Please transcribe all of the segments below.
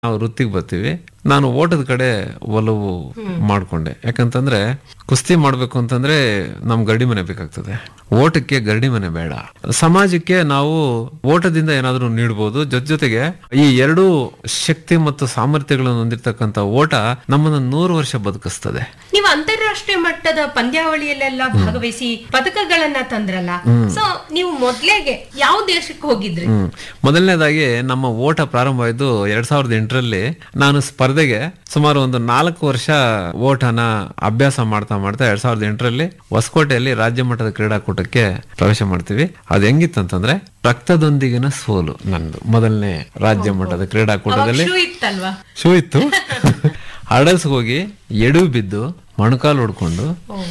ನಾವು ವೃತ್ತಿಗೆ ಬರ್ತೀವಿ ನಾನು ಓಟದ ಕಡೆ ಒಲವು ಮಾಡ್ಕೊಂಡೆ ಯಾಕಂತಂದ್ರೆ ಕುಸ್ತಿ ಮಾಡ್ಬೇಕು ಅಂತಂದ್ರೆ ನಮ್ ಗರಡಿ ಮನೆ ಬೇಕಾಗ್ತದೆ ಓಟಕ್ಕೆ ಗರಡಿ ಮನೆ ಬೇಡ ಸಮಾಜಕ್ಕೆ ನಾವು ಓಟದಿಂದ ಏನಾದ್ರೂ ನೀಡಬಹುದು ಜೊತೆ ಜೊತೆಗೆ ಈ ಎರಡೂ ಶಕ್ತಿ ಮತ್ತು ಸಾಮರ್ಥ್ಯಗಳನ್ನು ಹೊಂದಿರತಕ್ಕಂತ ಓಟ ನಮ್ಮನ್ನ ನೂರು ವರ್ಷ ಬದುಕಿಸ್ತದೆ ನೀವು ಅಂತಾರಾಷ್ಟ್ರೀಯ ಮಟ್ಟದ ಪಂದ್ಯಾವಳಿಯಲ್ಲೆಲ್ಲ ಭಾಗವಹಿಸಿ ಪದಕಗಳನ್ನ ತಂದ್ರಲ್ಲ ಸೊ ನೀವು ಮೊದ್ಲೇಗೆ ಯಾವ ದೇಶಕ್ಕೆ ಹೋಗಿದ್ರಿ ಹ್ಮ್ ಮೊದಲನೇದಾಗಿ ನಮ್ಮ ಓಟ ಪ್ರಾರಂಭವಾಯ್ತು ಎರಡ್ ಸಾವಿರದ ಎಂಟರಲ್ಲಿ ನಾನು ಸ್ಪರ್ಧೆಗೆ ಸುಮಾರು ಒಂದು ನಾಲ್ಕು ವರ್ಷ ಓಟನ ಅಭ್ಯಾಸ ಮಾಡ್ತಾ ಮಾಡ್ತಾ ಎರಡ್ ಸಾವಿರದ ಎಂಟರಲ್ಲಿ ಹೊಸಕೋಟೆಯಲ್ಲಿ ರಾಜ್ಯ ಮಟ್ಟದ ಕ್ರೀಡಾಕೂಟಕ್ಕೆ ಪ್ರವೇಶ ಮಾಡ್ತೀವಿ ಅದು ಹೆಂಗಿತ್ತಂತಂದ್ರೆ ರಕ್ತದೊಂದಿಗಿನ ಸೋಲು ನಂದು ಮೊದಲನೇ ರಾಜ್ಯ ಮಟ್ಟದ ಕ್ರೀಡಾಕೂಟದಲ್ಲಿ ಶೂ ಇತ್ತಲ್ವಾ ಶೂ ಇತ್ತು ಹಡಲ್ಸ್ ಹೋಗಿ ಎಡು ಬಿದ್ದು ಮೊಣಕಾಲು ಹೊಡ್ಕೊಂಡು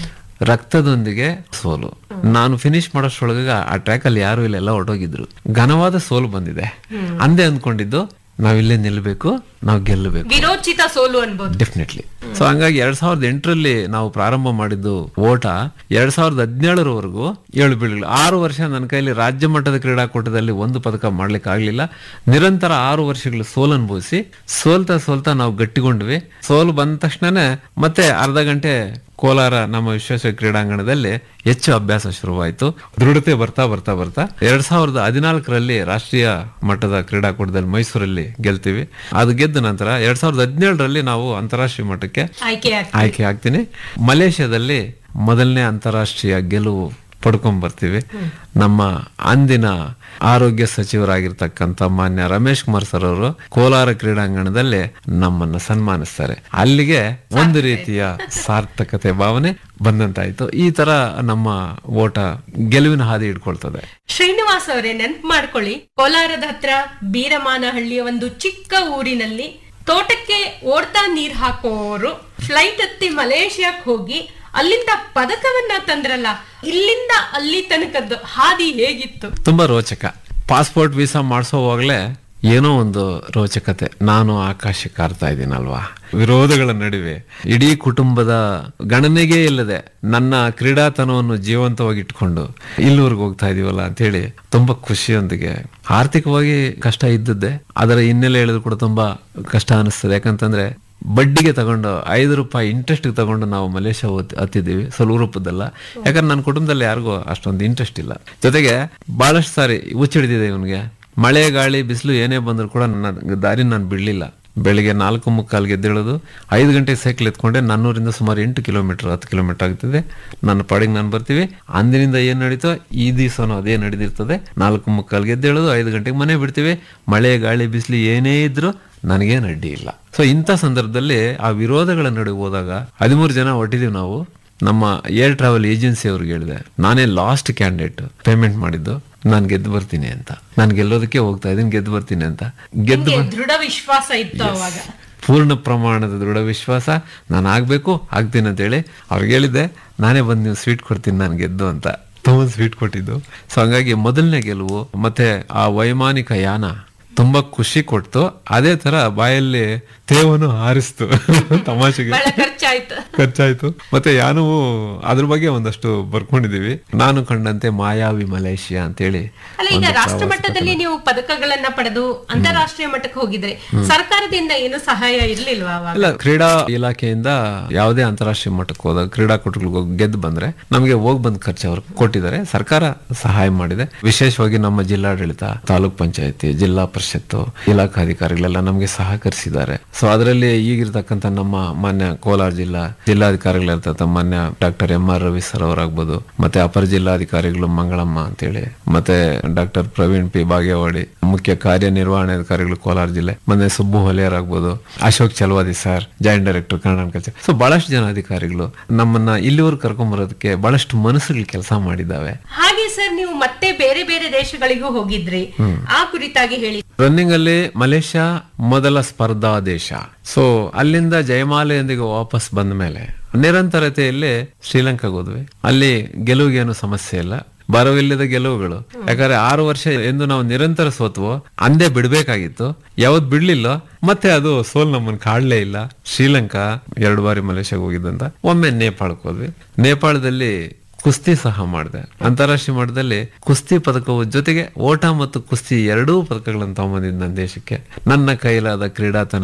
ರಕ್ತದೊಂದಿಗೆ ಸೋಲು ನಾನು ಫಿನಿಶ್ ಮಾಡೋಷ್ರೊಳಗ ಆ ಟ್ರ್ಯಾಕ್ ಅಲ್ಲಿ ಯಾರು ಇಲ್ಲ ಎಲ್ಲ ಹೊರಟೋಗಿದ್ರು ಘನವಾದ ಸೋಲು ಬಂದಿದೆ ಅಂದೇ ಅಂದ್ಕೊಂಡಿದ್ದು ನಾವಿಲ್ಲೇ ನಿಲ್ಬೇಕು ನಾವು ಗೆಲ್ಲಬೇಕು ವಿರೋಚಿತ ಸೋಲು ಅನ್ಬೋದು ಡೆಫಿನೆಟ್ಲಿ ಸೊ ಹಂಗಾಗಿ ಎರಡ್ ಸಾವಿರದ ಎಂಟರಲ್ಲಿ ನಾವು ಪ್ರಾರಂಭ ಮಾಡಿದ್ದು ಓಟ ಎರಡ್ ಸಾವಿರದ ಹದಿನೇಳರವರೆಗೂ ಏಳು ಬೀಳುಗಳು ಆರು ವರ್ಷ ನನ್ನ ಕೈಲಿ ರಾಜ್ಯ ಮಟ್ಟದ ಕ್ರೀಡಾಕೂಟದಲ್ಲಿ ಒಂದು ಪದಕ ಮಾಡ್ಲಿಕ್ಕೆ ಆಗ್ಲಿಲ್ಲ ನಿರಂತರ ಆರು ವರ್ಷಗಳು ಸೋಲು ಅನುಭವಿಸಿ ಸೋಲ್ತಾ ಸೋಲ್ತಾ ನಾವು ಗಟ್ಟಿಗೊಂಡ್ವಿ ಸೋಲು ಬಂದ ತಕ್ಷಣನೇ ಮತ್ತೆ ಅರ್ಧ ಗಂಟೆ ಕೋಲಾರ ನಮ್ಮ ವಿಶ್ವೇಶ್ವರ ಕ್ರೀಡಾಂಗಣದಲ್ಲಿ ಹೆಚ್ಚು ಅಭ್ಯಾಸ ಶುರುವಾಯಿತು ದೃಢತೆ ಬರ್ತಾ ಬರ್ತಾ ಬರ್ತಾ ಎರಡ್ ಸಾವಿರದ ಹದಿನಾಲ್ಕರಲ್ಲಿ ರಾಷ್ಟ್ರೀಯ ಮಟ್ಟದ ಕ್ರೀಡಾಕೂಟದಲ್ಲಿ ಮೈಸೂರಲ್ಲಿ ಗೆಲ್ತೀವಿ ಅದು ಗೆದ್ದ ನಂತರ ಎರಡ್ ಸಾವಿರದ ಹದಿನೇಳರಲ್ಲಿ ನಾವು ಅಂತಾರಾಷ್ಟ್ರೀಯ ಮಟ್ಟಕ್ಕೆ ಆಯ್ಕೆ ಆಗ್- ಆಯ್ಕೆ ಆಗ್ತೀನಿ ಮಲೇಷ್ಯಾದಲ್ಲಿ ಮೊದಲನೇ ಅಂತಾರಾಷ್ಟ್ರೀಯ ಗೆಲುವು ಪಡ್ಕೊಂಡ್ ಬರ್ತೀವಿ ನಮ್ಮ ಅಂದಿನ ಆರೋಗ್ಯ ಸಚಿವರಾಗಿರ್ತಕ್ಕಂಥ ಮಾನ್ಯ ರಮೇಶ್ ಕುಮಾರ್ ಸರ್ ಅವರು ಕೋಲಾರ ಕ್ರೀಡಾಂಗಣದಲ್ಲಿ ನಮ್ಮನ್ನ ಸನ್ಮಾನಿಸ್ತಾರೆ ಅಲ್ಲಿಗೆ ಒಂದು ರೀತಿಯ ಸಾರ್ಥಕತೆ ಭಾವನೆ ಬಂದಂತಾಯ್ತು ಈ ತರ ನಮ್ಮ ಓಟ ಗೆಲುವಿನ ಹಾದಿ ಹಿಡ್ಕೊಳ್ತದೆ ಶ್ರೀನಿವಾಸ್ ಅವರೇ ನೆನ್ಪು ಮಾಡ್ಕೊಳ್ಳಿ ಕೋಲಾರದ ಹತ್ರ ಬೀರಮಾನಹಳ್ಳಿಯ ಒಂದು ಚಿಕ್ಕ ಊರಿನಲ್ಲಿ ತೋಟಕ್ಕೆ ಓಡ್ತಾ ನೀರ್ ಹಾಕೋರು ಫ್ಲೈಟ್ ಹತ್ತಿ ಮಲೇಷಿಯಾಕ್ ಹೋಗಿ ಅಲ್ಲಿಂದ ಪದಕವನ್ನ ತಂದ್ರಲ್ಲ ಇಲ್ಲಿಂದ ಅಲ್ಲಿ ತನಕದ್ದು ಹಾದಿ ಹೇಗಿತ್ತು ತುಂಬಾ ರೋಚಕ ಪಾಸ್ಪೋರ್ಟ್ ವೀಸಾ ಮಾಡಿಸೋವಾಗ್ಲೇ ಏನೋ ಒಂದು ರೋಚಕತೆ ನಾನು ಆಕಾಶಕ್ಕೆ ಹಾರ್ತಾ ಇದ್ದೀನಲ್ವಾ ವಿರೋಧಗಳ ನಡುವೆ ಇಡೀ ಕುಟುಂಬದ ಗಣನೆಗೆ ಇಲ್ಲದೆ ನನ್ನ ಕ್ರೀಡಾತನವನ್ನು ಜೀವಂತವಾಗಿ ಇಟ್ಕೊಂಡು ಇಲ್ಲಿವರೆಗೆ ಹೋಗ್ತಾ ಇದೀವಲ್ಲ ಅಂತ ಹೇಳಿ ತುಂಬಾ ಖುಷಿಯೊಂದಿಗೆ ಆರ್ಥಿಕವಾಗಿ ಕಷ್ಟ ಇದ್ದದ್ದೇ ಅದರ ಹಿನ್ನೆಲೆ ಹೇಳಿದ್ರು ಕೂಡ ತುಂಬಾ ಕಷ್ಟ ಅನಿಸ್ತದೆ ಯಾಕಂತಂದ್ರೆ ಬಡ್ಡಿಗೆ ತಗೊಂಡು ಐದು ರೂಪಾಯಿ ಇಂಟ್ರೆಸ್ಟ್ ತಗೊಂಡು ನಾವು ಮಲೇಷ್ಯಾ ಹೋಗ್- ಹತ್ತಿದ್ದೀವಿ ಸ್ವಲ್ಪ ರೂಪದಲ್ಲ ಯಾಕಂದ್ರೆ ನನ್ನ ಕುಟುಂಬದಲ್ಲಿ ಯಾರಿಗೂ ಅಷ್ಟೊಂದು ಇಂಟ್ರೆಸ್ಟ್ ಇಲ್ಲ ಜೊತೆಗೆ ಬಹಳಷ್ಟು ಸಾರಿ ಹುಚ್ಚಿಡಿದಿದೆ ಇವನಿಗೆ ಮಳೆ ಗಾಳಿ ಬಿಸಿಲು ಏನೇ ಬಂದ್ರು ಕೂಡ ನನ್ನ ದಾರಿ ನಾನು ಬಿಡ್ಲಿಲ್ಲ ಬೆಳಿಗ್ಗೆ ನಾಲ್ಕು ಮುಕ್ಕಾಲ್ಗೆ ಎದ್ದೇಳೋದು ಐದು ಗಂಟೆಗೆ ಸೈಕಲ್ ಎತ್ಕೊಂಡೆ ನನ್ನೂರಿಂದ ಸುಮಾರು ಎಂಟು ಕಿಲೋಮೀಟರ್ ಹತ್ತು ಕಿಲೋಮೀಟರ್ ಆಗ್ತದೆ ನನ್ನ ಪಾಡಿಗೆ ನಾನು ಬರ್ತೀವಿ ಅಂದಿನಿಂದ ಏನ್ ನಡೀತೋ ಈ ದಿವಸನೂ ಅದೇ ನಡೆದಿರ್ತದೆ ನಾಲ್ಕು ಮುಕ್ಕಾಲ್ಗೆ ಎದ್ದೇಳೋದು ಐದು ಗಂಟೆಗೆ ಮನೆ ಬಿಡ್ತೀವಿ ಮಳೆ ಗಾಳಿ ಬಿಸಿಲು ಏನೇ ಇದ್ರು ನನಗೇನು ಅಡ್ಡಿ ಇಲ್ಲ ಸೊ ಇಂಥ ಸಂದರ್ಭದಲ್ಲಿ ಆ ವಿರೋಧಗಳ ನಡುವೆ ಹೋದಾಗ ಹದಿಮೂರು ಜನ ಹೊಟ್ಟಿದೀವಿ ನಾವು ನಮ್ಮ ಏರ್ ಟ್ರಾವೆಲ್ ಏಜೆನ್ಸಿ ಅವ್ರಿಗೆ ಹೇಳಿದೆ ನಾನೇ ಲಾಸ್ಟ್ ಕ್ಯಾಂಡಿಡೇಟ್ ಪೇಮೆಂಟ್ ಮಾಡಿದ್ದು ನಾನು ಗೆದ್ದು ಬರ್ತೀನಿ ಅಂತ ನಾನು ಗೆಲ್ಲೋದಕ್ಕೆ ಹೋಗ್ತಾ ಇದ್ದೀನಿ ಗೆದ್ದು ಬರ್ತೀನಿ ಅಂತ ಗೆದ್ದು ನಿಮ್ಗೆ ದೃಢ ವಿಶ್ವಾಸ ಇತ್ತು ಅವಾಗ ಪೂರ್ಣ ಪ್ರಮಾಣದ ದೃಢ ವಿಶ್ವಾಸ ನಾನು ಆಗ್ಬೇಕು ಆಗ್ತೀನಿ ಅಂತ ಹೇಳಿ ಅವ್ರಿಗೆ ಹೇಳಿದ್ದೆ ನಾನೇ ಬಂದು ನೀವು ಸ್ವೀಟ್ ಕೊಡ್ತೀನಿ ನಾನು ಗೆದ್ದು ಅಂತ ತುಂಬ ಸ್ವೀಟ್ ಕೊಟ್ಟಿದ್ದು ಸೊ ಹಂಗಾಗಿ ಮೊದಲನೇ ಗೆಲುವು ಮತ್ತೆ ಆ ವೈಮಾನಿಕ ಯಾನ ತುಂಬಾ ಖುಷಿ ಕೊಡ್ತು ಅದೇ ತರ ಬಾಯಲ್ಲಿ ತೇವನ್ನು ಹಾರಿಸ್ತು ತಮಾಷೆಗೆ ಬಹಳ ಖರ್ಚಾಯ್ತು ಖರ್ಚಾಯ್ತು ಮತ್ತೆ ಯಾನವು ಅದ್ರ ಬಗ್ಗೆ ಒಂದಷ್ಟು ಬರ್ಕೊಂಡಿದೀವಿ ನಾನು ಕಂಡಂತೆ ಮಾಯಾವಿ ಮಲೇಷಿಯಾ ಅಂತೇಳಿ ಅಲ್ಲ ಈಗ ರಾಷ್ಟ್ರ ಮಟ್ಟದಲ್ಲಿ ನೀವು ಪದಕಗಳನ್ನ ಪಡೆದು ಅಂತಾರಾಷ್ಟ್ರೀಯ ಮಟ್ಟಕ್ಕೆ ಹೋಗಿದ್ರೆ ಸರ್ಕಾರದಿಂದ ಏನು ಸಹಾಯ ಇರ್ಲಿಲ್ವಾ ಅವಾಗ ಅಲ್ಲ ಕ್ರೀಡಾ ಇಲಾಖೆಯಿಂದ ಯಾವುದೇ ಅಂತಾರಾಷ್ಟ್ರೀಯ ಮಟ್ಟಕ್ಕೆ ಹೋದಾಗ ಕ್ರೀಡಾಕೂಟಗಳಿಗೆ ಹೋಗಿ ಗೆದ್ದು ಬಂದ್ರೆ ನಮಗೆ ಹೋಗ್ ಬಂದ್ ಖರ್ಚು ಅವರು ಕೊಟ್ಟಿದ್ದಾರೆ ಸರ್ಕಾರ ಸಹಾಯ ಮಾಡಿದೆ ವಿಶೇಷವಾಗಿ ನಮ್ಮ ಜಿಲ್ಲಾಡಳಿತ ತಾಲೂಕ್ ಪಂಚಾಯತಿ ಜಿಲ್ಲಾ ಪರಿಷತ್ತು ಇಲಾಖಾಧಿಕಾರಿಗಳೆಲ್ಲ ನಮಗೆ ಸಹಕರಿಸಿದ್ದಾರೆ ಸೊ ಅದರಲ್ಲಿ ಈಗಿರ್ತಕ್ಕಂಥ ನಮ್ಮ ಮಾನ್ಯ ಕೋಲಾರ ಜಿಲ್ಲಾ ಜಿಲ್ಲಾಧಿಕಾರಿಗಳಿರ್ತಕ್ಕಂಥ ಮಾನ್ಯ doctor M R Ravi sir ಅವರಾಗ್ಬೋದು ಮತ್ತೆ ಅಪರ ಜಿಲ್ಲಾಧಿಕಾರಿಗಳು ಮಂಗಳಮ್ಮ ಅಂತೇಳಿ ಮತ್ತೆ ಡಾಕ್ಟರ್ ಪ್ರವೀಣ್ ಪಿ ಬಾಗೇವಾಡಿ ಮುಖ್ಯ ಕಾರ್ಯನಿರ್ವಹಣಾಧಿಕಾರಿಗಳು ಕೋಲಾರ ಜಿಲ್ಲೆ ಮೊನ್ನೆ ಸುಬ್ಬು ಹೊಲೆಯರ್ ಆಗ್ಬೋದು Ashok Chalavadi sir joint director Kannada culture so ಬಹಳಷ್ಟು ಜನ ಅಧಿಕಾರಿಗಳು ನಮ್ಮನ್ನ ಇಲ್ಲಿವರೆಗೆ ಕರ್ಕೊಂಡ್ ಬರೋದಕ್ಕೆ ಬಹಳಷ್ಟು ಮನಸ್ಸುಗಳು ಕೆಲಸ ಮಾಡಿದ್ದಾವೆ ಹಾಗೆ ಸರ್ ನೀವು ಮತ್ತೆ ಬೇರೆ ಬೇರೆ ದೇಶಗಳಿಗೂ ಹೋಗಿದ್ರಿ ಆ ಕುರಿತಾಗಿ ಹೇಳಿ ರನ್ನಿಂಗ್ ಅಲ್ಲಿ ಮಲೇಷ್ಯಾ ಮೊದಲ ಸ್ಪರ್ಧಾ ದೇಶ ಸೊ ಅಲ್ಲಿಂದ ಜಯಮಾಲೆಯೊಂದಿಗೆ ವಾಪಸ್ ಬಂದ ಮೇಲೆ ನಿರಂತರತೆಯಲ್ಲಿ ಶ್ರೀಲಂಕಾಗೆ ಹೋದ್ವಿ ಅಲ್ಲಿ ಗೆಲುವಿಗೇನು ಸಮಸ್ಯೆ ಇಲ್ಲ ಬರವಿಲ್ಲದ ಗೆಲುವುಗಳು ಯಾಕಂದ್ರೆ ಆರು ವರ್ಷ ಎಂದು ನಾವು ನಿರಂತರ ಸೋತ್ವೋ ಅಂದೇ ಬಿಡ್ಬೇಕಾಗಿತ್ತು ಯಾವತ್ ಬಿಡ್ಲಿಲ್ಲ ಮತ್ತೆ ಅದು ಸೋಲ್ ನಮ್ಮನ್ನ ಕಾಡ್ಲೇ ಇಲ್ಲ ಶ್ರೀಲಂಕಾ ಎರಡು ಬಾರಿ ಮಲೇಷ್ಯಾಗೆ ಹೋಗಿದ್ದಂತ ಒಮ್ಮೆ ನೇಪಾಳಕ್ಕೆ ಹೋದ್ವಿ ನೇಪಾಳದಲ್ಲಿ ಕುಸ್ತಿ ಸಹ ಮಾಡಿದೆ ಅಂತಾರಾಷ್ಟ್ರೀಯ ಮಟ್ಟದಲ್ಲಿ ಕುಸ್ತಿ ಪದಕವು ಜೊತೆಗೆ ಓಟ ಮತ್ತು ಕುಸ್ತಿ ಎರಡೂ ಪದಕಗಳನ್ನು ತಗೊಂಬಂದಿದ್ದು ನನ್ನ ದೇಶಕ್ಕೆ ನನ್ನ ಕೈಲಾದ ಕ್ರೀಡಾತನ